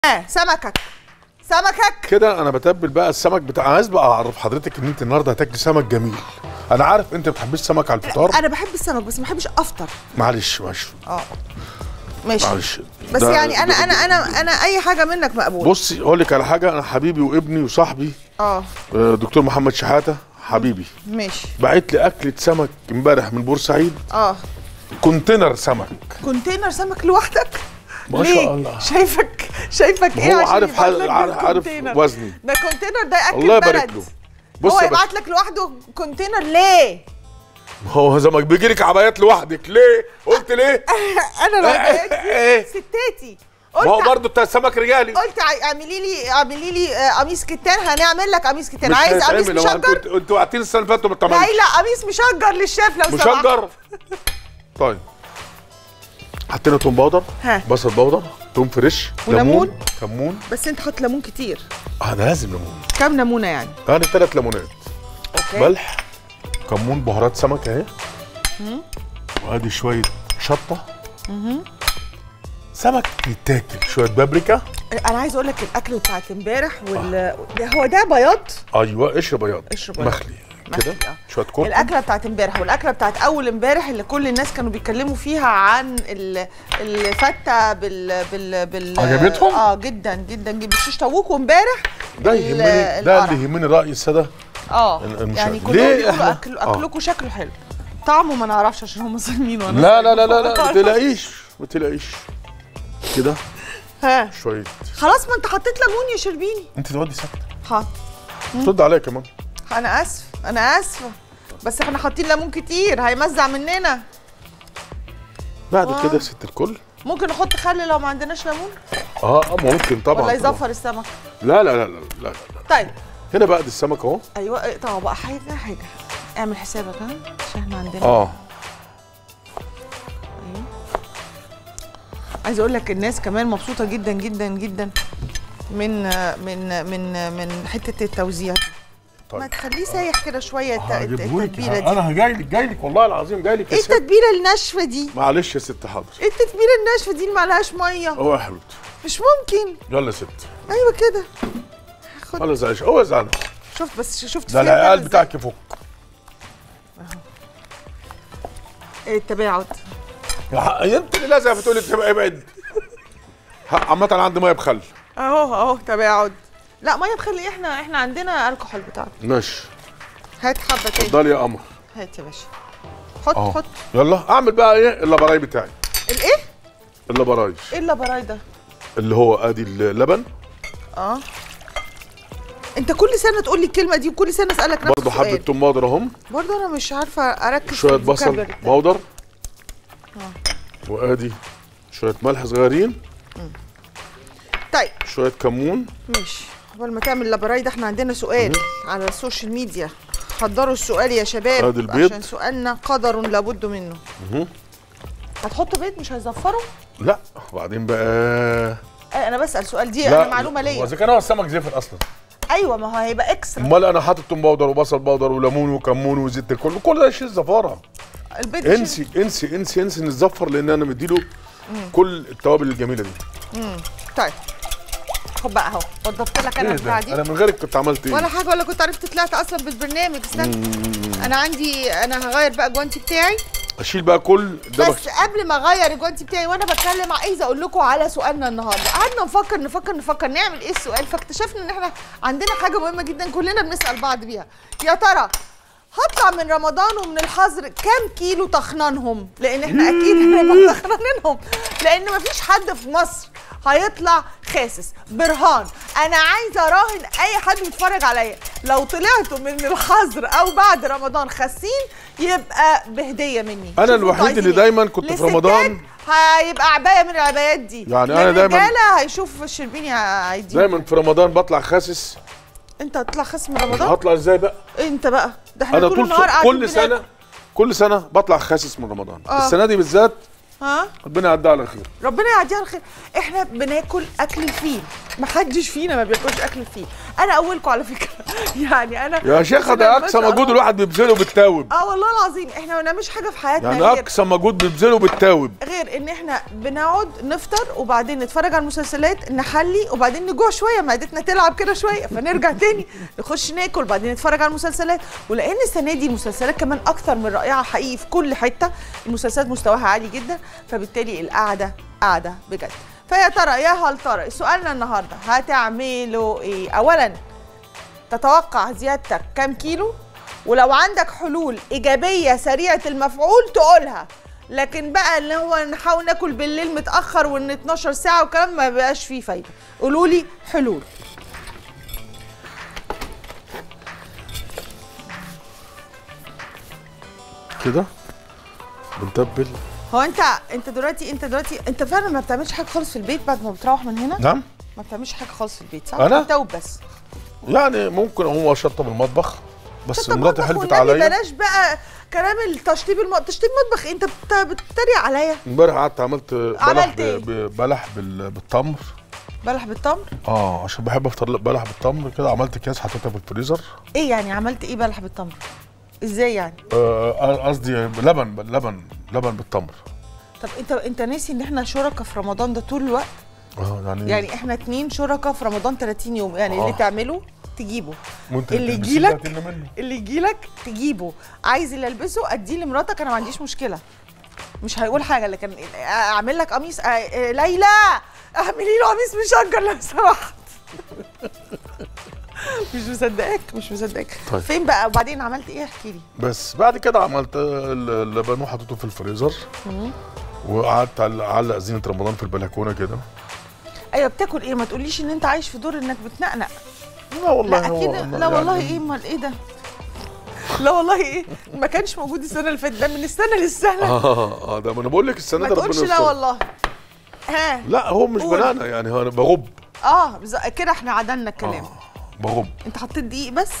ها سمكك سمكك كده انا بتبل بقى السمك بتاع عايز بقى اعرف حضرتك ان انت النهارده هتاكلي سمك جميل انا عارف انت ما بتحبيش سمك على الفطار انا بحب السمك بس ما بحبش افطر معلش معلش اه ماشي معلش بس ده- يعني انا ده- انا انا انا اي حاجه منك مقبول بصي اقول لك على حاجه انا حبيبي وابني وصاحبي اه آه، دكتور محمد شحاته حبيبي ماشي بعت لي اكله سمك امبارح من بورسعيد اه كونتينر سمك كونتينر سمك لوحدك ما ليه؟ شاء الله شايفك شايفك ايه هو عشان عارف يبعت لك حال- عارف- عارف بالكونتينر؟ وزني. ده كونتينر ده اكل الله يبارك بلد له بص هو يا يبعت باشا لك لوحده كونتينر ليه؟ هو زمك بيجي لك عبايات لوحدك ليه قلت ليه انا لو إيه؟ ستاتي ما هو قلت برضه بتاع السمك رجالي قلت ع- اعملي لي اعملي لي آه، قميص كتان هنعمل لك قميص كتان مش عايز قميص هيتعمل، هو انتوا مشجر انتوا وقعتين السنه اللي فاتت وما لا بتعملوش لا قميص مشجر للشيف لو سمحت مشجر طيب حطينا توم باودر ها. بصل باودر توم فريش وليمون. ليمون كمون بس انت حط ليمون كتير اه ده لازم ليمون كام ليمونه يعني يعني ثلاث ليمونات اوكي ملح كمون بهارات سمك اهي وادي شويه شطه سمك يتاكل شويه بابريكا انا عايز اقول لك الاكل بتاعت امبارح وال ده هو ده بياض ايوه قشر بياض قشر بياض. مخلي كده مخلي، آه. شويه كركم الاكله بتاعت امبارح والاكله بتاعت اول امبارح اللي كل الناس كانوا بيتكلموا فيها عن ال- الفته بال بال بال عجبتهم؟ اه جدا جدا جدا مش طاووق امبارح ده ال- يهمني ده القرع. اللي يهمني راي الساده اه المشاهد. يعني ليه كلهم بيقولوا إحنا- اكل آه. اكلكم شكله حلو طعمه ما نعرفش عشان هم صايمين وانا لا لا لا لا لا ما تلاقيش ما تلاقيش كده ها شويه خلاص ما انت حطيت ليمون يا شربيني انت تقعدي ساكته حاضر ترد عليا كمان انا اسفه انا اسفه بس احنا حاطين ليمون كتير هيمزع مننا بعد آه. كده يا ست الكل ممكن نحط خل لو ما عندناش ليمون اه آه، ممكن طبعا ولا طبعاً. يزفر السمك لا لا لا لا لا, لا. طيب هنا بقى دي السمك اهو ايوه اقطع بقى حاجه حاجه اعمل حسابك ها عشان احنا عندنا اه عايز اقول لك الناس كمان مبسوطه جدا جدا جدا من من من من حته التوزيع ما طيب تخليه سايح كده شويه الت- هجيبهولك التتبيله دي انا جاي لك جاي لك والله العظيم جاي لك يا ايه ست التتبيله الناشفه دي معلش يا ست حاضر ايه التتبيله الناشفه دي اللي معلهاش ميه اهو يا حبيبتي مش ممكن يلا يا ست ايوه كده خد خلاص زعلش هو زعل شفت بس شفت ده فيها العيال بتعمل بتاعك يفك إزاي؟ التباعد يا- انت اللي لازم بتقولي تبقى ابعد ها، عامة أنا عندي ميه بخل اهو اهو تباعد لا ميه بخلي احنا احنا عندنا الكحول بتاعنا ماشي هات حبه تاني اتفضلي يا قمر هات يا باشا حط اهو حط يلا اعمل بقى ايه اللابراي بتاعي الايه اللابراي ايه اللابراي ده اللي هو ادي اللبن اه انت كل سنه تقول لي الكلمه دي وكل سنه اسالك نفس برضه حبه السؤال توم باودر اهم برضه انا مش عارفه اركز شويه في بصل الفوكابلري بتاعي. باودر وادي شويه ملح صغيرين طيب شويه كمون ماشي قبل ما تعمل اللابراي ده احنا عندنا سؤال على السوشيال ميديا حضروا السؤال يا شباب ادي البيض. عشان سؤالنا قدر لابد منه مهم. هتحط بيض مش هيزفروا لا وبعدين بقى آه، انا بسال سؤال دي انا معلومه ليا اذا كان هو السمك زفر اصلا ايوه ما هو هيبقى اكسترا امال انا حاطط توم باودر وبصل باودر وليمون وكمون وزيت الكل كل ده شيء زفاره البيض شيل- انسي انسي انسي انسي نتزفر لان انا مديله كل التوابل الجميله دي طيب خد بقى اهو وضبت لك انا ايه البتاعه ده دي انا من غيرك كنت عملت ايه ولا حاجه ولا كنت عرفت طلعت اصلا بالبرنامج استنى انا عندي انا هغير بقى الجوانتي بتاعي اشيل بقى كل ده بس قبل ما اغير الجوانتي بتاعي وانا بتكلم عايزه اقول لكم على سؤالنا النهارده قعدنا نفكر نفكر نفكر نعمل ايه السؤال فاكتشفنا ان احنا عندنا حاجه مهمه جدا كلنا بنسال بعض بيها يا ترى هطلع من رمضان ومن الحظر كام كيلو تخنانهم لان احنا اكيد هنبقى تخنانينهم لان مفيش حد في مصر هيطلع خاسس برهان انا عايزه اراهن اي حد بيتفرج عليا لو طلعتوا من الحظر او بعد رمضان خاسين يبقى بهديه مني أنا شوفوا الوحيد انتوا عايزين اللي إيه. دايماً كنت في للستات رمضان. هيبقى عبايه من العبايات دي يعني أنا دايماً- الرجاله هيشوف الشربيني هيدي دايما في رمضان بطلع خاسس انت هتطلع خاس من رمضان هطلع ازاي بقى انت بقى ده احنا انا طول طول النهار س- قاعدين كل بناكل. سنه كل سنه بطلع خاسس من رمضان آه. السنه دي بالذات ها ربنا يعديها على خير ربنا يعديها الخير احنا بناكل اكل الفيل ما حدش فينا ما بياكلش اكل فيه انا اولكم على فكره يعني انا يا شيخ ده اقصى مجهود الواحد بيبذله بالتاوب اه والله العظيم احنا ما بنعملش حاجه في حياتنا يعني غير اقصى مجهود بيبذله بالتاوب غير ان احنا بنقعد نفطر وبعدين نتفرج على المسلسلات نحلي وبعدين نجوع شويه معدتنا تلعب كده شويه فنرجع تاني نخش ناكل بعدين نتفرج على المسلسلات ولان السنه دي المسلسلات كمان اكتر من رائعه حقيقي في كل حته المسلسلات مستواها عالي جدا فبالتالي القعده قعده بجد فيا ترى يا هل ترى سؤالنا النهارده هتعملوا ايه اولا تتوقع زيادتك كام كيلو ولو عندك حلول ايجابيه سريعه المفعول تقولها لكن بقى اللي هو نحاول ناكل بالليل متاخر وان 12 ساعه وكلام ما بقاش فيه فايده قولوا لي حلول كده بنتبل هو انت انت دلوقتي انت دلوقتي انت فعلا ما بتعملش حاجه خالص في البيت بعد ما بتروح من هنا نعم ما بتعملش حاجه خالص في البيت صح أنا؟ انت وبس يعني ممكن اقوم اشطب المطبخ بس طب مراتي مطبخ حلفت والنبي عليا بلاش بقى كلام التشطيب الم... تشطيب مطبخ انت بت... بتتريق عليا امبارح قعدت عملت بلح عملت ب- إيه؟ ب- بلح بال- بالتمر بلح بالتمر اه عشان بحب افطر بلح بالتمر كده عملت اكياس حطيتها في الفريزر ايه يعني عملت ايه بلح بالتمر ازاي يعني آه، قصدي لبن لبن لبن بالتمر طب انت انت ناسي ان احنا شركاء في رمضان ده طول الوقت اه يعني يعني احنا اتنين شركاء في رمضان 30 يوم يعني اللي آه. تعمله تجيبه وانت اللي تلبسيه يجيلك تاكلنا منه. اللي يجيلك تجيبه عايز اللي البسه اديه لمراتك انا ما عنديش مشكله مش هيقول حاجه لكن اعمل لك قميص آه، آه، ليلى اعملي له قميص مشجر لو سمحت مش مصدقاك مش مصدقاك طيب. فين بقى وبعدين عملت ايه احكي لي بس بعد كده عملت ال- اللبن وحطيته في الفريزر وقعدت أعل- اعلق زينه رمضان في البلكونه كده ايوه بتاكل ايه ما تقوليش ان انت عايش في دور انك بتنقنق لا والله لا هو اكيد أنا لا والله يعني ايه امال ايه ده لا والله ايه ما كانش موجود السنه اللي فاتت ده من السنه للسنه اه اه ده ما انا بقول لك السنه ما ده تقولش ربنا لا يستر. والله ها لا هو مش قول. بنانا يعني هو انا بغب اه بز- كده احنا عدلنا الكلام آه بغب انت حطيت دقيق بس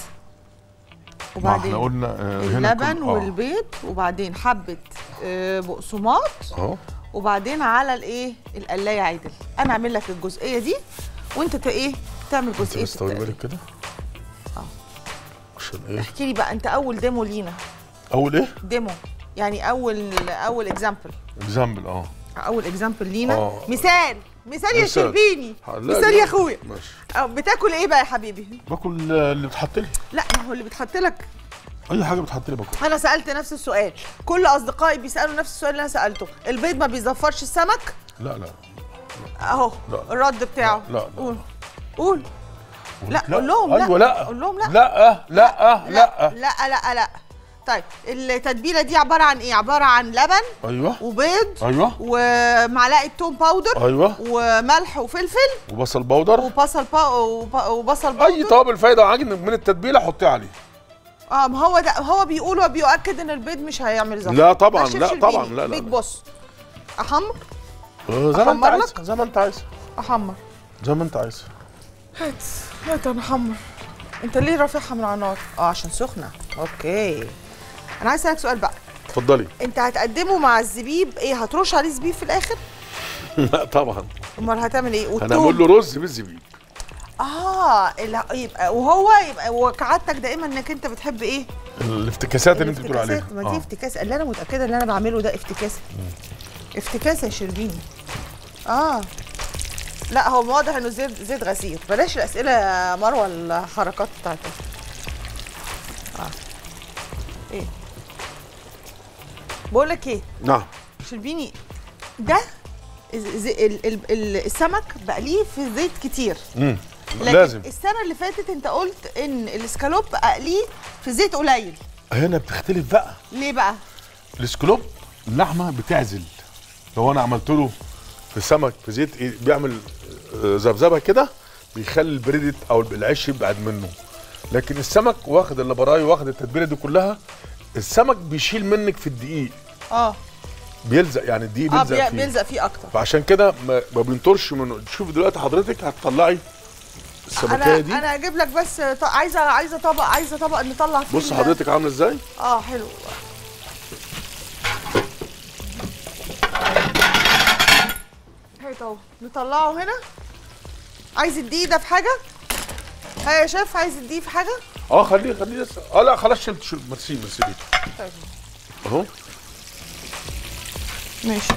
ما احنا وبعدين قلنا آه هنا اللبن كل- آه. والبيض وبعدين حبه آه، بقسماط اه وبعدين على الايه القلايه عادل انا اعمل لك الجزئيه دي وانت ت- ايه تعمل انت جزئيه بس طولي التقلية. بالك كده آه. عشان ايه احكي لي بقى انت اول ديمو لينا اول ايه ديمو يعني اول اول اكزامبل اكزامبل اه اول اكزامبل لينا آه. مثال مثال يا مثال. شربيني لا، مثال لا، يا اخويا ماشي أو بتاكل ايه بقى يا حبيبي باكل آه، اللي بتحط لي لا ما هو اللي بتحط لك اي حاجه بتحط لي باكل انا سالت نفس السؤال كل اصدقائي بيسالوا نفس السؤال اللي انا سالته البيض ما بيزفرش السمك لا لا اهو لا. الرد بتاعه لا، لا. قول قول لا قول لهم لا ايوه لا قول لهم لا لا لا لا لا لا لا طيب التتبيله دي عباره عن ايه عباره عن لبن ايوه وبيض ايوه ومعلقه توم باودر ايوه وملح وفلفل وبصل بودر وبصل با وب- وبصل باودر اي توابل فايده وعجن من التتبيله حطيه عليه اه ما هو ده هو بيقول وبيؤكد ان البيض مش هيعمل زفر لا طبعاً، ده الشيف لا شربيني. طبعاً، لا، لا، بيك لا. بص احمر آه، زي ما انت أحمر عايز لك؟ زي ما انت عايز احمر زي ما انت عايز هات هات انا احمر انت ليه رافعها من على النار اه عشان سخنه اوكي انا عايز اسالك سؤال بقى اتفضلي انت هتقدمه مع الزبيب ايه هترش عليه زبيب في الاخر لا طبعا امال هتعمل ايه هنعمل والثوم له رز بالزبيب اه اللي يبقى وهو يبقى وكعادتك دائما انك انت بتحب ايه الافتكاسات اللي انت بتقول عليها الافتكاسات. ما دي آه. افتكاسه اللي انا متاكده اللي انا بعمله ده افتكاسه افتكاسه يا شربيني اه لا هو واضح انه زيت زيت غسيل بلاش الاسئله يا مروه الحركات بتاعتك اه ايه بقول لك ايه نعم شربيني ده ز- ز- ال- ال- ال- السمك بقليه في زيت كتير مم. لكن لازم السنه اللي فاتت انت قلت ان الاسكالوب اقليه في زيت قليل هنا بتختلف بقى ليه بقى الاسكلوب اللحمه بتعزل لو انا عملت له في سمك في زيت إيه بيعمل آه، ذبذبه كده بيخلي البريدت او العيش يبعد منه لكن السمك واخد اللبراي واخد التتبيله دي كلها السمك بيشيل منك في الدقيق اه بيلزق يعني الدقيق اه بيلزق بي- فيه بيلزق فيه اكتر فعشان كده ما, ما بينطرش منه شوف دلوقتي حضرتك هتطلعي السمكيه انا دي انا اجيب لك بس ط- عايزه عايزه طبق عايزه طبق نطلع فيه بص ال- حضرتك عامله ازاي اه حلو هات اهو نطلعه هنا عايز الدقيق ده في حاجه ها يا شيف عايز الدقيق في حاجه اه خليه خليه لسه اه لا خلاص شلت شلت ميرسي ميرسي ليك طيب اهو ماشي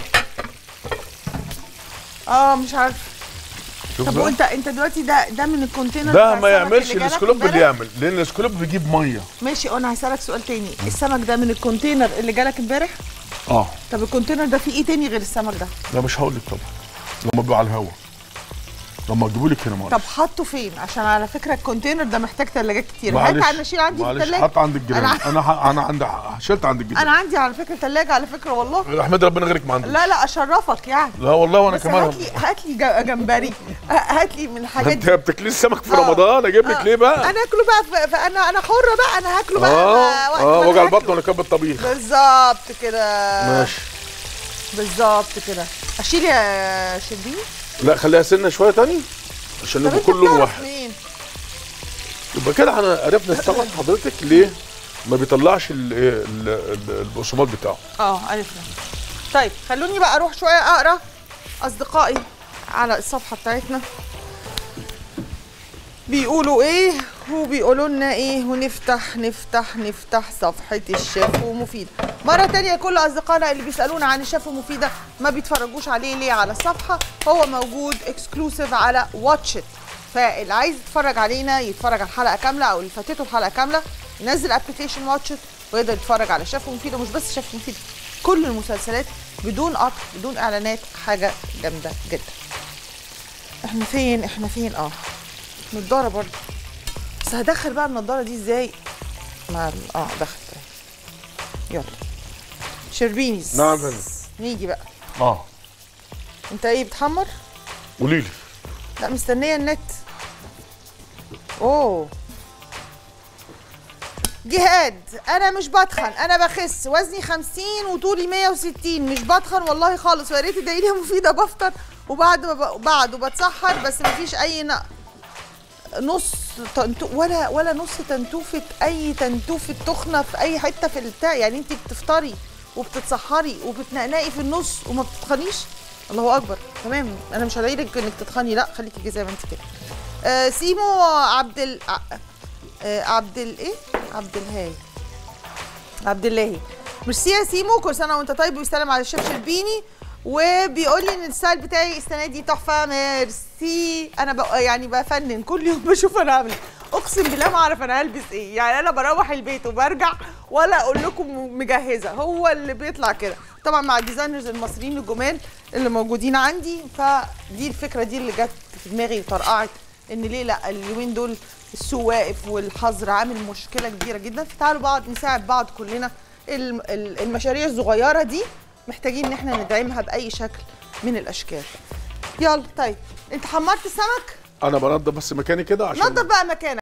اه مش عارف شوف طب بقى. وانت انت دلوقتي ده ده من الكونتينر ده بتاع ما السمك يعملش اللي جالك الاسكلوب اللي امبارح؟ يعمل لان الاسكلوب بيجيب ميه ماشي انا هسألك سؤال تاني السمك ده من الكونتينر اللي جالك امبارح اه طب الكونتينر ده فيه ايه تاني غير السمك ده لا مش هقول لك طبعا لما بيبقى على الهوا لما اجيبه لك هنا طب معلش حطه فين عشان على فكره الكونتينر ده محتاج ثلاجات كتير هات معلش انا اشيل عندي في معلش الثلاجه حط عند الجيران أنا- انا ح- انا عند شلت عند الجيران انا عندي على فكره ثلاجه على فكره والله احمد ربنا غيرك ما عندوش لا لا اشرفك يعني لا والله وانا بس كمان هات لي هات لي جا- جمبري هات لي من الحاجات انت دي بتاكلي السمك في آه. رمضان اجيب لك آه. ليه بقى انا اكله بقى ف- فانا انا حره بقى انا هاكله بقى اه وقت اه ما وجع أنا البطن هاكله. وانا كاب الطبيخ بالظبط كده ماشي بالظبط كده اشيل يا شربيني لا خليها سنه شويه تاني عشان طب نبقى انت كل لون بتعرف واحد منين يبقى كده احنا عرفنا السمك حضرتك ليه ما بيطلعش ال- ال- ال- البقسماط بتاعه اه عرفنا طيب خلوني بقى اروح شويه اقرا اصدقائي على الصفحه بتاعتنا بيقولوا ايه وبيقولوا لنا ايه ونفتح نفتح نفتح صفحة الشيف ومفيدة مرة تانية كل أصدقائنا اللي بيسألونا عن الشيف ومفيدة ما بيتفرجوش عليه ليه على الصفحة هو موجود اكسكلوسيف على واتشت فاللي عايز يتفرج علينا يتفرج على الحلقة كاملة أو اللي فاتته الحلقة كاملة ينزل ابلكيشن واتشت ويقدر يتفرج على شيف ومفيدة مش بس شيف ومفيدة كل المسلسلات بدون قطع بدون إعلانات حاجة جامدة جدا احنا فين احنا فين اه نضاره برضه بس هدخل بقى النضاره دي ازاي مع ال- اه دخلت أهي. يلا شربينيز نعم يا فندم. نيجي بقى اه انت ايه بتحمر قولي لي لا مستنيه النت اوه جهاد انا مش بتخن انا بخس وزني 50 وطولي 160 مش بتخن والله خالص ويا ريت تدعي لي مفيده بفطر وبعد ما ب... بعد وبتسحر بس مفيش اي ن... نص تنتو ولا ولا نص تنتوفه اي تنتوفه تخنه في اي حته في البتاع يعني انت بتفطري وبتتسحري وبتنقنقي في النص وما بتتخنيش الله اكبر تمام انا مش هدعي لك انك تتخني لا خليكي كده زي ما انت كده آه سيمو عبد ال ع- آه عبد ال ايه عبد الهاي عبد الله ميرسي يا سيمو كل سنه وانت طيب ويسلم على الشيف شربيني وبيقول لي ان الستايل بتاعي السنه دي تحفه ميرسي انا بقى يعني بفنن كل يوم بشوف انا عامله اقسم بالله ما اعرف انا هلبس ايه يعني انا بروح البيت وبرجع ولا اقول لكم مجهزه هو اللي بيطلع كده طبعا مع الديزاينرز المصريين الجمال اللي موجودين عندي فدي الفكره دي اللي جت في دماغي وطرقعت ان ليه لا اليومين دول السوق واقف والحظر عامل مشكله كبيره جدا فتعالوا بعض نساعد بعض كلنا الم- ال- المشاريع الصغيره دي محتاجين ان احنا ندعمها باي شكل من الاشكال يلا طيب انت حمرت السمك انا بنضف بس مكاني كده عشان نضف بقى مكانك